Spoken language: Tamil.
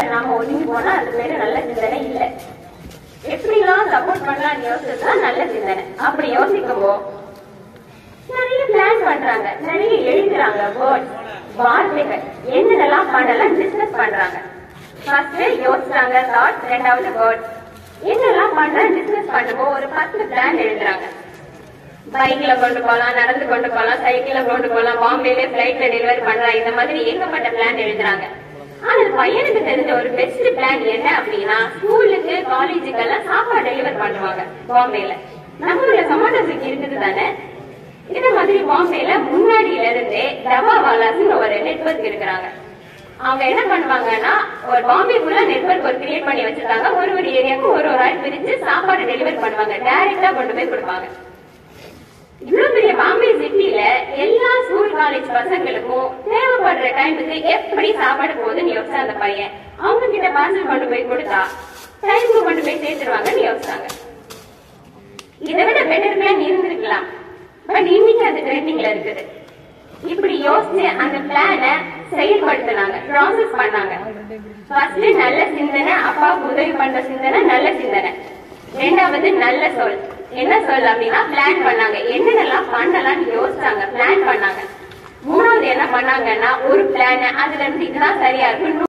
நாம ஒதுங்கி போனா அது பேரு நல்ல சிந்தனை இல்ல எப்படிலாம் சப்போர்ட் பண்ணலாம்னு யோசிச்சா நல்ல சிந்தனை அப்படி யோசிக்கும்போ நிறைய பிளான் பண்றாங்க நிறைய எழுதுறாங்க வேர்ட்ஸ் வார்த்தைகள் என்னென்னலாம் பண்ணலாம் டிஸ்கஸ் பண்றாங்க ஃபர்ஸ்ட் யோசிச்சாங்க தாட்ஸ் ரெண்டாவது வேர்ட்ஸ் என்னெல்லாம் பண்றாங்க டிஸ்கஸ் பண்ணும்போது ஒரு பத்து பிளான் எழுதுறாங்க பைக்ல கொண்டு போலாம் நடந்து கொண்டு போலாம் சைக்கிள்ல கொண்டு போலாம் பாம்பேல பிளைட்ல டெலிவரி பண்றாங்க இந்த மாதிரி ஏகப்பட்ட பிளான் எழுதுறாங்க ஆனா பையனுக்கு தெரிஞ்ச ஒரு பெஸ்ட் பிளான் என்ன அப்படின்னா ஸ்கூலுக்கு காலேஜுக்கு எல்லாம் சாப்பாடு டெலிவர் பண்ணுவாங்க பாம்பேல நம்ம ஊர்ல சமோட்டா ஸ்விக்கி இருக்குது தானே இதே மாதிரி பாம்பேல முன்னாடியில இருந்தே டபா வாலாஸ்னு ஒரு நெட்வொர்க் இருக்கிறாங்க அவங்க என்ன பண்ணுவாங்கன்னா ஒரு பாம்பேக்குள்ள நெட்வொர்க் ஒரு கிரியேட் பண்ணி வச்சிருக்காங்க ஒரு ஒரு ஏரியாவுக்கு ஒரு ஒரு ஆள் பிரிச்சு சாப்பாடு டெலிவரி பண்ணுவாங்க டைரக்டா கொண்டு போய் கொடுப்பாங்க இவ்வளவு பெரிய பாம்பே சிட்டில எல்லா ஸ்கூல் காலேஜ் பசங்களுக்கும் தேவைப்படுற டைமுக்கு எப்படி சாப்பாடு போகுதுன்னு யோசிச்சா அந்த பையன் அவங்க கிட்ட பார்சல் கொண்டு போய் கொடுத்தா டைமுக்கு கொண்டு போய் சேர்த்துருவாங்கன்னு யோசிச்சாங்க இதை விட பெட்டர் பிளான் இருந்திருக்கலாம் பட் இன்னைக்கு அது ட்ரெண்டிங்ல இருக்குது இப்படி யோசிச்சு அந்த பிளான செயல்படுத்தினாங்க ப்ராசஸ் பண்ணாங்க ஃபர்ஸ்ட் நல்ல சிந்தனை அப்பாவுக்கு உதவி பண்ற சிந்தனை நல்ல சிந்தனை ரெண்டாவது நல்ல சொல் என்ன சொல் அப்படின்னா பிளான் பண்ணாங்க என்னென்னலாம் பண்ணலாம்னு யோசிச்சாங்க பிளான் பண்ணாங்க மூணாவது என்ன பண்ணாங்கன்னா ஒரு பிளான் அதுல இருந்து இதுதான் சரியா இருக்கும்